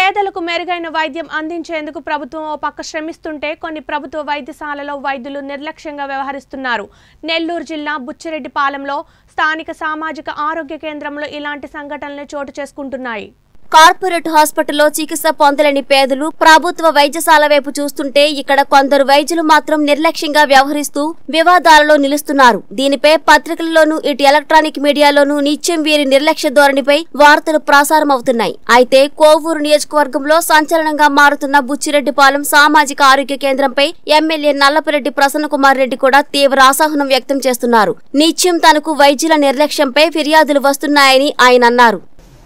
పేదలకు మెరుగైన వైద్యం అందించేందుకు ప్రభుత్వం ఓ పక్క శ్రమిస్తుంటే కొన్ని ప్రభుత్వ వైద్యశాలలో వైద్యులు నిర్లక్ష్యంగా వ్యవహరిస్తున్నారు నెల్లూరు జిల్లా బుచ్చిరెడ్డిపాలెంలో స్థానిక సామాజిక ఆరోగ్య కేంద్రంలో ఇలాంటి సంఘటనలు చోటు చేసుకుంటున్నాయి కార్పొరేట్ హాస్పిటల్లో చికిత్స పొందలేని పేదలు ప్రభుత్వ వైద్యశాల వైపు చూస్తుంటే ఇక్కడ కొందరు వైద్యులు మాత్రం నిర్లక్ష్యంగా వ్యవహరిస్తూ వివాదాలలో నిలుస్తున్నారు దీనిపై పత్రికల్లోనూ ఇటు ఎలక్ట్రానిక్ మీడియాలోనూ నిత్యం వీరి నిర్లక్ష్య ధోరణిపై వార్తలు ప్రసారం అవుతున్నాయి అయితే కోవూరు నియోజకవర్గంలో సంచలనంగా మారుతున్న బుచ్చిరెడ్డిపాలెం సామాజిక ఆరోగ్య కేంద్రంపై ఎమ్మెల్యే నల్లపురెడ్డి ప్రసన్నకుమార్ రెడ్డి కూడా తీవ్ర అసహనం వ్యక్తం చేస్తున్నారు నిత్యం తనకు వైద్యుల నిర్లక్ష్యంపై ఫిర్యాదులు వస్తున్నాయని ఆయన అన్నారు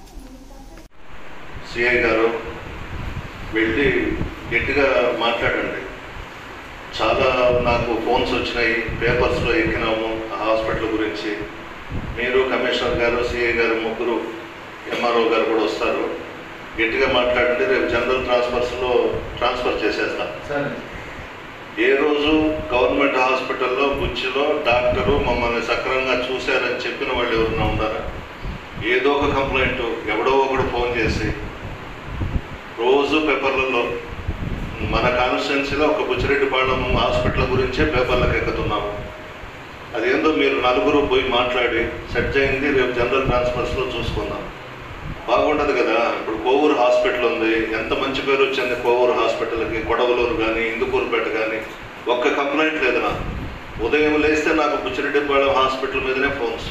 సిఐ గారు వెళ్ళి గట్టిగా మాట్లాడండి చాలా నాకు ఫోన్స్ వచ్చినాయి పేపర్స్లో ఎక్కినాము ఆ హాస్పిటల్ గురించి మీరు కమిషనర్ గారు సిఐ గారు ముగ్గురు ఎంఆర్ఓ గారు కూడా వస్తారు గట్టిగా మాట్లాడండి రేపు జనరల్ ట్రాన్స్ఫర్స్లో ట్రాన్స్ఫర్ చేసేస్తాం సరే ఏ రోజు గవర్నమెంట్ హాస్పిటల్లో బుచ్చిలో డాక్టరు మమ్మల్ని సక్రమంగా చూశారని చెప్పిన వాళ్ళు ఎవరైనా ఉన్నారా ఏదో ఒక కంప్లైంట్ ఎవడో ఒకడు ఫోన్ చేసి రోజు పేపర్లలో మన కాన్స్టిట్యున్సీలో ఒక బుచ్చిరెడ్డిపాళెం హాస్పిటల్ గురించే పేపర్లకు ఎక్కుతున్నాము అదేందో మీరు నలుగురు పోయి మాట్లాడి సెట్ అయింది రేపు జనరల్ ట్రాన్స్ఫర్స్లో చూసుకుందాం బాగుండదు కదా ఇప్పుడు కోవూరు హాస్పిటల్ ఉంది ఎంత మంచి పేరు వచ్చింది కోవూరు హాస్పిటల్కి కొడవలూరు కానీ ఇందుకూరుపేట కానీ ఒక్క కంప్లైంట్ లేదు నాకు ఉదయం లేస్తే నాకు బుచ్చిరెడ్డిపాళెం హాస్పిటల్ మీదనే ఫోన్స్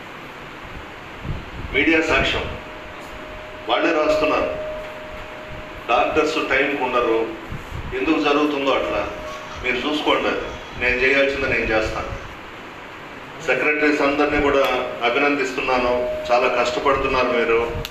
మీడియా సాక్ష్యం వాళ్ళే రాస్తున్నారు డాక్టర్స్ టైంకి ఉండరు ఎందుకు జరుగుతుందో అట్లా మీరు చూసుకోండి అది నేను చేయాల్సింది నేను చేస్తాను సెక్రటరీస్ అందరినీ కూడా అభినందిస్తున్నాను చాలా కష్టపడుతున్నారు మీరు